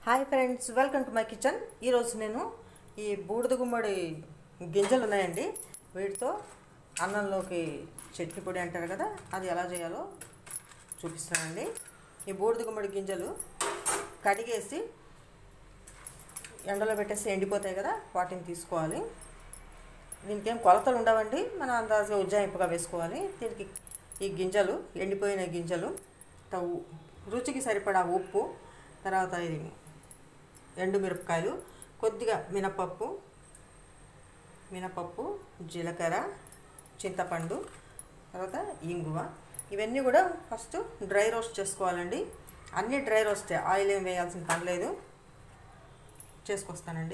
hi friends welcome to my kitchen ఈరోజు నేను ఈ బూడిద గుమ్మడి గింజలు ఉన్నాయండి వీటితో అన్నంలోకి చట్నీ పొడి అంటారు కదా అది ఎలా చేయాలో చూపిస్తానండి ఈ బూడిద గుమ్మడి గింజలు కడిగేసి ఎండలో పెట్టేసి ఎండిపోతాయి కదా వాటిని తీసుకోవాలి దీనికి ఏం కొలతలు ఉండవండి మనం అందాజుగా ఉజ్జాయింపుగా వేసుకోవాలి దీనికి ఈ గింజలు ఎండిపోయిన గింజలు త- ఉ- రుచికి సరిపడా ఉప్పు తర్వాత ఇది ఎండుమిరపకాయలు కొద్దిగా మినపప్పు మినపప్పు జీలకర్ర చింతపండు తర్వాత ఇంగువ ఇవన్నీ కూడా ఫస్ట్ డ్రై రోస్ట్ చేసుకోవాలండి అన్నీ డ్రై రోస్టే ఆయిల్ ఏం వేయాల్సిన పని లేదు చేసుకొస్తానండి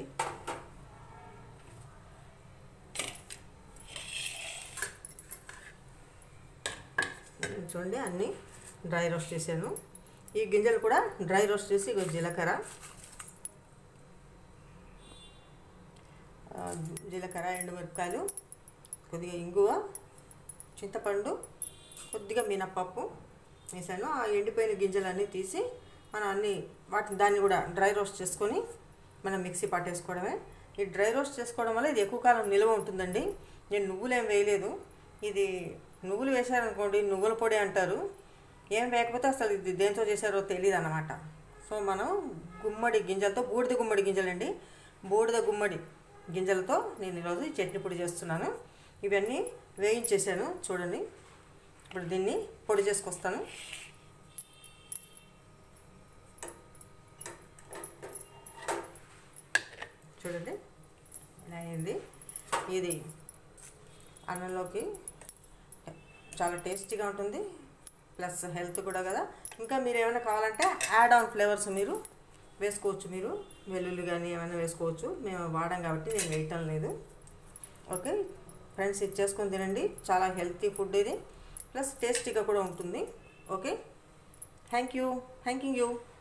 చూడండి అన్నీ డ్రై రోస్ట్ చేశాను ఈ గింజలు కూడా డ్రై రోస్ట్ చేసి ఇగో జీలకర్ర ఆ, జీలకర్ర ఎండుమిరపకాయలు కొద్దిగా ఇంగువ చింతపండు కొద్దిగా మినప్పప్పు వేసాను ఆ ఎండిపోయిన గింజలన్నీ తీసి మనం అన్ని వాటిని దాన్ని కూడా డ్రై రోస్ట్ చేసుకొని మనం మిక్సీ పట్టేసుకోవడమే ఈ డ్రై రోస్ట్ చేసుకోవడం వల్ల ఇది ఎక్కువ కాలం నిల్వ ఉంటుందండి నేను నువ్వులు ఏం వేయలేదు ఇది నువ్వులు వేశారనుకోండి నువ్వుల పొడి అంటారు ఏం వేయకపోతే అసలు ఇది దేంతో చేశారో తెలియదు అన్నమాట సో మనం గుమ్మడి గింజలతో బూడిద గుమ్మడి గింజలండి బూడిద గుమ్మడి గింజలతో నేను ఈరోజు ఈ చట్నీ పొడి చేస్తున్నాను ఇవన్నీ వేయించేసాను చూడండి ఇప్పుడు దీన్ని పొడి చేసుకొస్తాను చూడండి ఇలా అయింది ఇది అన్నంలోకి చాలా టేస్టీగా ఉంటుంది ప్లస్ హెల్త్ కూడా కదా ఇంకా మీరు ఏమైనా కావాలంటే యాడ్ ఆన్ ఫ్లేవర్స్ మీరు వేసుకోవచ్చు మీరు వెల్లుల్లి కానీ ఏమైనా వేసుకోవచ్చు మేము వాడాం కాబట్టి నేను వేయటం లేదు ఓకే ఫ్రెండ్స్ ఇది చేసుకొని తినండి చాలా హెల్తీ ఫుడ్ ఇది ప్లస్ టేస్టీగా కూడా ఉంటుంది okay thank you thank you